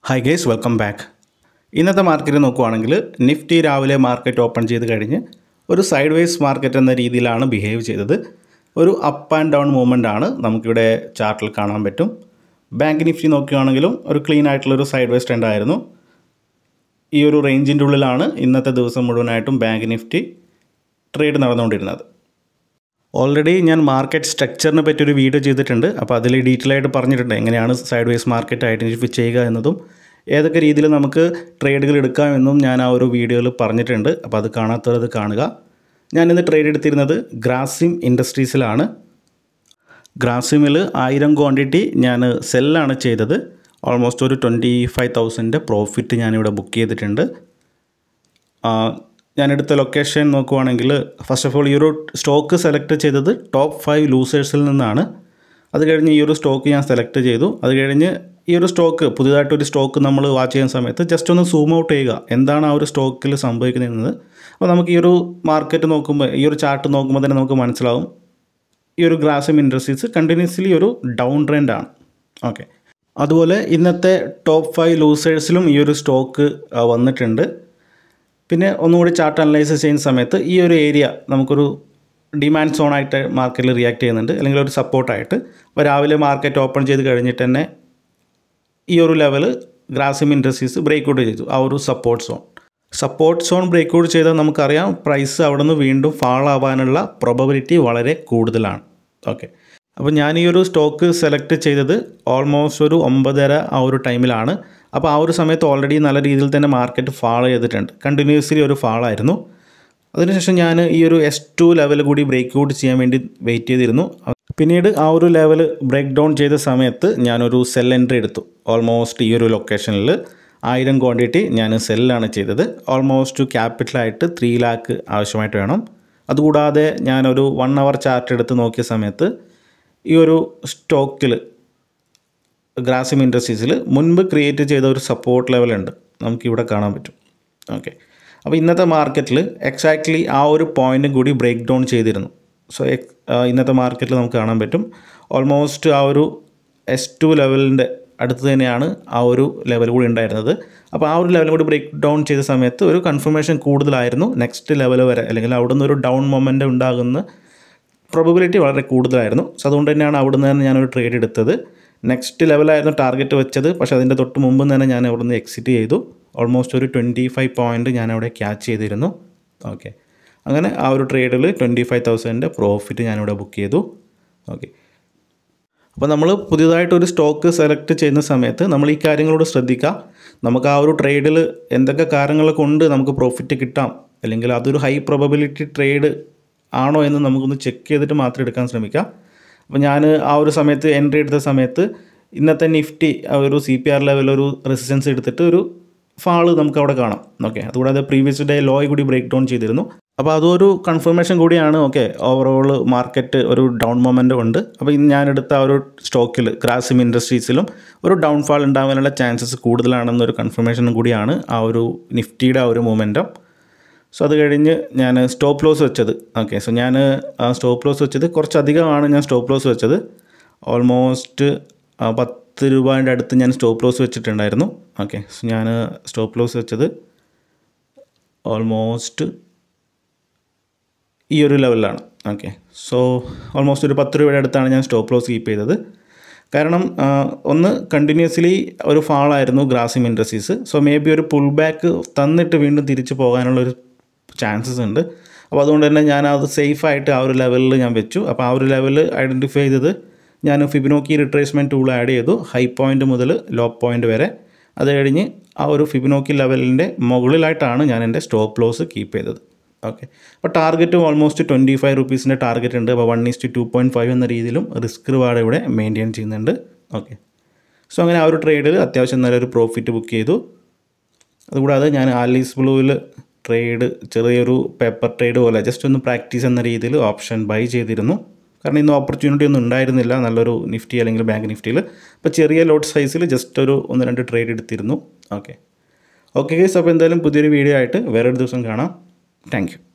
hi guys welcome back ഇന്നത്തെ market നോക്കുവാണെങ്കിൽ Nifty രാവിലെ മാർക്കറ്റ് ഓപ്പൺ ചെയ്ത് കഴിഞ്ഞ് ഒരു സൈഡ് വേസ് മാർക്കറ്റ് എന്ന രീതിയിലാണ് ബിഹേവ് ചെയ്തത് ഒരു അപ്പ് ആൻഡ് ഡൗൺ മൂവ്മെൻ്റ് ആണ് നമുക്കിവിടെ ചാർട്ടിൽ കാണാൻ പറ്റും ബാങ്ക് നിഫ്റ്റി നോക്കുകയാണെങ്കിലും ഒരു ക്ലീൻ ആയിട്ടുള്ളൊരു സൈഡ് വേസ് ട്രെൻഡ് ആയിരുന്നു ഈ ഒരു റേഞ്ചിൻ്റെ ഉള്ളിലാണ് ഇന്നത്തെ ദിവസം മുഴുവനായിട്ടും ബാങ്ക് നിഫ്റ്റി ട്രേഡ് നടന്നുകൊണ്ടിരുന്നത് ഓൾറെഡി ഞാൻ മാർക്കറ്റ് സ്ട്രക്ചറിനെ പറ്റി ഒരു വീഡിയോ ചെയ്തിട്ടുണ്ട് അപ്പോൾ അതിൽ ഡീറ്റെയിൽ ആയിട്ട് പറഞ്ഞിട്ടുണ്ട് എങ്ങനെയാണ് സൈഡ് വേസ് മാർക്കറ്റ് ഐഡൻറ്റിഫൈ ചെയ്യുക എന്നതും ഏതൊക്കെ രീതിയിൽ നമുക്ക് ട്രേഡുകൾ എടുക്കാമെന്നും ഞാൻ ആ ഒരു വീഡിയോയിൽ പറഞ്ഞിട്ടുണ്ട് അപ്പോൾ അത് കാണാത്തവരത് കാണുക ഞാൻ ഇന്ന് ട്രേഡ് എടുത്തിരുന്നത് ഗ്രാസിം ഇൻഡസ്ട്രീസിലാണ് ഗ്രാസിമിൽ ആയിരം ക്വാണ്ടിറ്റി ഞാൻ സെല്ലാണ് ചെയ്തത് ഓൾമോസ്റ്റ് ഒരു ട്വൻറ്റി ഫൈവ് തൗസൻഡ് പ്രോഫിറ്റ് ഞാനിവിടെ ബുക്ക് ചെയ്തിട്ടുണ്ട് ആ, ഞാനെടുത്ത ലൊക്കേഷൻ നോക്കുവാണെങ്കിൽ ഫസ്റ്റ് ഓഫ് ഓൾ ഈ ഒരു സ്റ്റോക്ക് സെലക്ട് ചെയ്തത് ടോപ്പ് ഫൈവ് ലൂസേഴ്സിൽ നിന്നാണ് അത് കഴിഞ്ഞ് ഈ ഒരു സ്റ്റോക്ക് ഞാൻ സെലക്ട് ചെയ്തു അത് കഴിഞ്ഞ് ഈ ഒരു സ്റ്റോക്ക് പുതിയതായിട്ടൊരു സ്റ്റോക്ക് നമ്മൾ വാച്ച് ചെയ്യുന്ന സമയത്ത് ജസ്റ്റ് ഒന്ന് സൂം ഔട്ട് ചെയ്യുക എന്താണ് ആ ഒരു സ്റ്റോക്കിൽ സംഭവിക്കുന്നത് അപ്പോൾ നമുക്ക് ഈ ഒരു മാർക്കറ്റ് നോക്കുമ്പോൾ ഈ ഒരു ചാർട്ട് നോക്കുമ്പോൾ തന്നെ നമുക്ക് മനസ്സിലാവും ഈ ഒരു ഗ്രാസിം ഇൻഡസ്ട്രീസ് കണ്ടിന്യൂസ്ലി ഒരു ഡൗൺ ട്രെൻഡ് ആണ് ഓക്കെ അതുപോലെ ഇന്നത്തെ ടോപ്പ് ഫൈവ് ലൂസേഴ്സിലും ഈ ഒരു സ്റ്റോക്ക് ആ, വന്നിട്ടുണ്ട് പിന്നെ ഒന്നുകൂടി ചാർട്ട് അനലൈസ് ചെയ്യുന്ന സമയത്ത് ഈ ഒരു ഏരിയ നമുക്കൊരു ഡിമാൻഡ് സോണായിട്ട് മാർക്കറ്റിൽ റിയാക്ട് ചെയ്യുന്നുണ്ട് അല്ലെങ്കിൽ ഒരു സപ്പോർട്ടായിട്ട് അപ്പോൾ രാവിലെ മാർക്കറ്റ് ഓപ്പൺ ചെയ്ത് കഴിഞ്ഞിട്ട് തന്നെ ഈ ഒരു level Grasim industries break out ചെയ്തു ആ ഒരു support zone support zone break out ചെയ്താൽ നമുക്കറിയാം പ്രൈസ് അവിടെ നിന്ന് വീണ്ടും ഫാൾ ആവാനുള്ള പ്രൊബബിലിറ്റി വളരെ കൂടുതലാണ് ഓക്കെ അപ്പോൾ ഞാൻ ഈ ഒരു സ്റ്റോക്ക് സെലക്ട് ചെയ്തത് ഓൾമോസ്റ്റ് ഒരു ഒമ്പതര ആ ഒരു ടൈമിലാണ് അപ്പോൾ ആ ഒരു സമയത്ത് ഓൾറെഡി നല്ല രീതിയിൽ തന്നെ മാർക്കറ്റ് ഫാൾ ചെയ്തിട്ടുണ്ട് കണ്ടിന്യൂസ്ലി ഒരു ഫാളായിരുന്നു അതിനുശേഷം ഞാൻ ഈ ഒരു എസ് ടു ലെവൽ കൂടി ബ്രേക്ക് ഔട്ട് ചെയ്യാൻ വേണ്ടി വെയിറ്റ് ചെയ്തിരുന്നു പിന്നീട് ആ ഒരു ലെവൽ ബ്രേക്ക് ഡൗൺ ചെയ്ത സമയത്ത് ഞാനൊരു സെൽ എൻട്രി എടുത്തു ഓൾമോസ്റ്റ് ഈ ഒരു ലൊക്കേഷനിൽ ആയിരം ക്വാണ്ടിറ്റി ഞാൻ സെല്ലാണ് ചെയ്തത് ഓൾമോസ്റ്റ് ക്യാപിറ്റലായിട്ട് ത്രീ ലാക്ക് ആവശ്യമായിട്ട് വേണം അതുകൂടാതെ ഞാനൊരു വൺ അവർ ചാർട്ട് എടുത്ത് നോക്കിയ സമയത്ത് ഈ ഒരു സ്റ്റോക്കിൽ ഗ്രാസിം ഇൻഡസ്ട്രീസിൽ മുൻപ് ക്രിയേറ്റ് ചെയ്ത ഒരു സപ്പോർട്ട് ലെവലുണ്ട് നമുക്കിവിടെ കാണാൻ പറ്റും ഓക്കെ അപ്പോൾ ഇന്നത്തെ മാർക്കറ്റിൽ എക്സാക്ട്ലി ആ ഒരു പോയിൻറ്റും കൂടി ബ്രേക്ക് ഡൗൺ ചെയ്തിരുന്നു സോ ഇന്നത്തെ മാർക്കറ്റിൽ നമുക്ക് കാണാൻ പറ്റും ഓൾമോസ്റ്റ് ആ ഒരു എസ് ടു ലെവലിൻ്റെ അടുത്ത് തന്നെയാണ് ആ ഒരു ലെവൽ കൂടി ഉണ്ടായിരുന്നത് അപ്പോൾ ആ ഒരു ലെവൽ കൂടി ബ്രേക്ക് ഡൗൺ ചെയ്ത സമയത്ത് ഒരു കൺഫർമേഷൻ കൂടുതലായിരുന്നു നെക്സ്റ്റ് ലെവൽ വരെ അല്ലെങ്കിൽ അവിടെ നിന്ന് ഒരു ഡൗൺ മൊമെൻ്റ് ഉണ്ടാകുന്ന പ്രോബബിലിറ്റി വളരെ കൂടുതലായിരുന്നു സോ അതുകൊണ്ട് തന്നെയാണ് അവിടെ നിന്ന് തന്നെ ഞാനൊരു ട്രേഡ് എടുത്തത് നെക്സ്റ്റ് ലെവലായിരുന്നു ടാർഗറ്റ് വെച്ചത് പക്ഷേ അതിൻ്റെ തൊട്ട് മുമ്പ് തന്നെ ഞാൻ അവിടെ നിന്ന് എക്സിറ്റ് ചെയ്തു ഓൾമോസ്റ്റ് ഒരു ട്വൻറ്റി ഫൈവ് പോയിൻറ്റ് ഞാൻ അവിടെ ക്യാച്ച് ചെയ്തിരുന്നു ഓക്കെ അങ്ങനെ ആ ഒരു ട്രേഡിൽ ട്വൻറ്റി ഫൈവ് തൗസൻഡ് പ്രോഫിറ്റ് ഞാനിവിടെ ബുക്ക് ചെയ്തു ഓക്കെ അപ്പോൾ നമ്മൾ പുതിയതായിട്ടൊരു സ്റ്റോക്ക് സെലക്ട് ചെയ്യുന്ന സമയത്ത് നമ്മൾ ഈ കാര്യങ്ങളോട് ശ്രദ്ധിക്കുക നമുക്ക് ആ ഒരു ട്രേഡിൽ എന്തൊക്കെ കാര്യങ്ങൾ കൊണ്ട് നമുക്ക് പ്രോഫിറ്റ് കിട്ടാം അല്ലെങ്കിൽ അതൊരു ഹൈ പ്രൊബബിലിറ്റി ട്രേഡ് ആണോ എന്ന് നമുക്കൊന്ന് ചെക്ക് ചെയ്തിട്ട് മാത്രം എടുക്കാൻ ശ്രമിക്കുക അപ്പോൾ ഞാൻ ആ ഒരു സമയത്ത് എൻട്രി എടുത്ത സമയത്ത് ഇന്നത്തെ നിഫ്റ്റി ആ ഒരു സി പി ആർ ലെവൽ ഒരു റെസിസ്റ്റൻസ് എടുത്തിട്ട് ഒരു ഫാള് നമുക്ക് അവിടെ കാണാം ഓക്കെ അതുകൂടാതെ പ്രീവിയസ് ഡേ ലോയ് കൂടി ബ്രേക്ക് ഡൗൺ ചെയ്തിരുന്നു അപ്പോൾ അതൊരു കൺഫർമേഷൻ കൂടിയാണ് ഓക്കെ ഓവറോൾ മാർക്കറ്റ് ഒരു ഡൗൺ മൊമെൻ്റ് ഉണ്ട് അപ്പോൾ ഇന്ന് ഞാനെടുത്ത ആ ഒരു സ്റ്റോക്കിൽ ഗ്രാസിം ഇൻഡസ്ട്രീസിലും ഒരു ഡൗൺ ഫാൾ ഉണ്ടാകാനുള്ള ചാൻസസ് കൂടുതലാണെന്നൊരു കൺഫർമേഷനും കൂടിയാണ് ആ ഒരു നിഫ്റ്റിയുടെ ആ ഒരു മൊമെൻറ്റം സോ അത് കഴിഞ്ഞ് ഞാൻ സ്റ്റോപ്പ് ലോസ് വെച്ചത് ഓക്കെ സോ ഞാൻ ആ സ്റ്റോപ്പ് ലോസ് വെച്ചത് കുറച്ചധികമാണ് ഞാൻ സ്റ്റോപ്പ് ലോസ് വെച്ചത് ഓൾമോസ്റ്റ് പത്ത് രൂപേൻ്റെ അടുത്ത് ഞാൻ സ്റ്റോപ്പ് ലോസ് വെച്ചിട്ടുണ്ടായിരുന്നു ഓക്കെ സോ ഞാൻ സ്റ്റോപ്പ് ലോസ് വെച്ചത് ഓൾമോസ്റ്റ് ഈ ഒരു ലെവലിലാണ് ഓക്കെ സോ ഓൾമോസ്റ്റ് ഒരു പത്ത് രൂപയുടെ അടുത്താണ് ഞാൻ സ്റ്റോപ്പ് ലോസ് കീപ്പ് ചെയ്തത് കാരണം ആ, ഒന്ന് കണ്ടിന്യൂസ്ലി ഒരു ഫാളായിരുന്നു Grasim industries so maybe ഒരു പുൾ ബാക്ക് തന്നിട്ട് വീണ്ടും തിരിച്ചു പോകാനുള്ളൊരു ചാൻസസ് ഉണ്ട് അപ്പോൾ അതുകൊണ്ട് തന്നെ ഞാൻ അത് സേഫായിട്ട് ആ ഒരു ലെവലിൽ ഞാൻ വെച്ചു അപ്പോൾ ആ ഒരു ലെവൽ ഐഡൻറ്റിഫൈ ചെയ്തത് ഞാൻ ഫിബിനോക്കി റിട്രേസ്മെൻറ്റ് ടൂൾ ആഡ് ചെയ്തു ഹൈ പോയിൻ്റ് മുതൽ ലോ പോയിൻ്റ് വരെ അത് കഴിഞ്ഞ് ആ ഒരു ഫിബിനോക്കി ലെവലിൻ്റെ മുകളിലായിട്ടാണ് ഞാൻ എൻ്റെ സ്റ്റോപ്പ് ലോസ് കീപ്പ് ചെയ്തത് ഓക്കെ അപ്പോൾ ടാർഗറ്റ് ഓൾമോസ്റ്റ് ട്വൻറ്റി ഫൈവ് റുപ്പീസിൻ്റെ ടാർഗറ്റ് ഉണ്ട് അപ്പോൾ one is to two point five എന്ന രീതിയിലും റിസ്ക് റിവാർഡ് ഇവിടെ മെയിൻറ്റെയിൻ ചെയ്യുന്നുണ്ട് ഓക്കെ സോ അങ്ങനെ ആ ഒരു ട്രേഡിൽ അത്യാവശ്യം നല്ലൊരു പ്രോഫിറ്റ് ബുക്ക് ചെയ്തു അതുകൂടാതെ ഞാൻ ആലീസ് ബ്ലൂവിൽ ട്രേഡ് ചെറിയൊരു പേപ്പർ ട്രേഡ് പോലെ ജസ്റ്റ് ഒന്ന് പ്രാക്ടീസ് എന്ന രീതിയിൽ ഓപ്ഷൻ ബൈ ചെയ്തിരുന്നു കാരണം ഇന്ന് ഓപ്പർച്യൂണിറ്റി ഒന്നും ഉണ്ടായിരുന്നില്ല നല്ലൊരു നിഫ്റ്റി അല്ലെങ്കിൽ ബാങ്ക് നിഫ്റ്റിയിൽ അപ്പോൾ ചെറിയ ലോട്ട് സൈസിൽ ജസ്റ്റ് ഒരു ഒന്ന് രണ്ട് ട്രേഡ് എടുത്തിരുന്നു ഓക്കെ ഓക്കെ ഗൈസ് അപ്പോൾ എന്തായാലും പുതിയൊരു വീഡിയോ ആയിട്ട് വേറൊരു ദിവസം കാണാം താങ്ക് യു